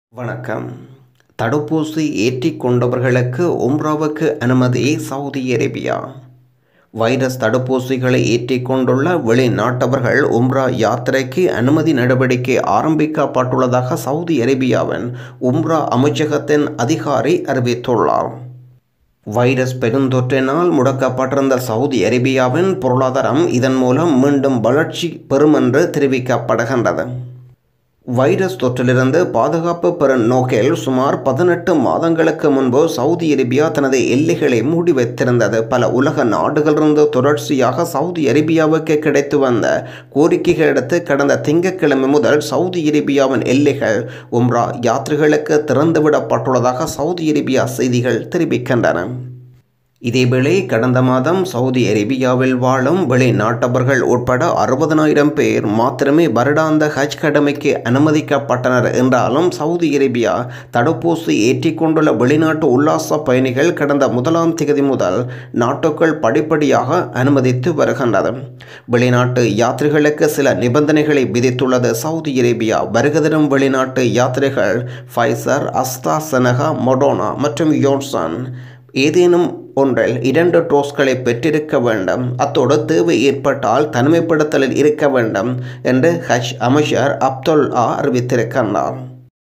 வணக்கம் தடுப்பூசி ஏற்றிக் கொண்டவர்களுக்கு உம்ராவுக்கு அனுமதி சவுதி அரேபியா வைரஸ் தடுப்பூசிகளை ஏற்றிக் கொண்டுள்ள வெளிநாட்டவர்கள் உம்ரா யாத்திரைக்கு அனுமதி நடவடிக்கை ஆரம்பிக்கப்பட்டுள்ளதாக சவுதி அரேபியாவின் உம்ரா அமைச்சகத்தின் அதிகாரி அறிவித்துள்ளார் வைரஸ் பெருந்தொற்றினால் முடக்கப்பட்டிருந்த சவுதி அரேபியாவின் பொருளாதாரம் இதன் மூலம் மீண்டும் வளர்ச்சி பெறும் என்று தெரிவிக்கப்படுகின்றது வைரஸ் தொற்றிலிருந்து பாதுகாப்பு பெறும் நோக்கில் சுமார் பதினெட்டு மாதங்களுக்கு முன்பு சவுதி அரேபியா தனது எல்லைகளை மூடி வைத்திருந்தது பல உலக நாடுகளிலிருந்து தொடர்ச்சியாக சவுதி அரேபியாவுக்கு கிடைத்து வந்த கோரிக்கைகளடுத்து கடந்த திங்கட்கிழமை முதல் சவுதி அரேபியாவின் எல்லைகள் உம்ரா யாத்திரைகளுக்கு திறந்துவிடப்பட்டுள்ளதாக சவுதி அரேபியா செய்திகள் தெரிவிக்கின்றன இதேவேளை கடந்த மாதம் சவுதி அரேபியாவில் வாழும் வெளிநாட்டவர்கள் உட்பட அறுபதனாயிரம் பேர் மாத்திரமே வருடாந்த ஹஜ் கடமைக்கு அனுமதிக்கப்பட்டனர் என்றாலும் சவுதி அரேபியா தடுப்பூசி ஏற்றிக்கொண்டுள்ள வெளிநாட்டு உல்லாச பயணிகள் கடந்த முதலாம் தேதி முதல் நாட்டுக்குள் படிப்படியாக அனுமதித்து வருகின்றது வெளிநாட்டு யாத்திரைகளுக்கு சில நிபந்தனைகளை விதித்துள்ளது சவுதி அரேபியா வருகதரும் வெளிநாட்டு யாத்திரைகள் ஃபைசர் அஸ்தா செனகா மொடோனா மற்றும் யோன்சன் ஏதேனும் ஒன்றில் இரண்டு டோஸ்களை பெற்றிருக்க வேண்டும் அத்தோடு தேவை ஏற்பட்டால் தனிமைப்படுத்தலில் இருக்க வேண்டும் என்று ஹஜ் அமைச்சர் அப்துல் ஆ அறிவித்திருக்கின்றார்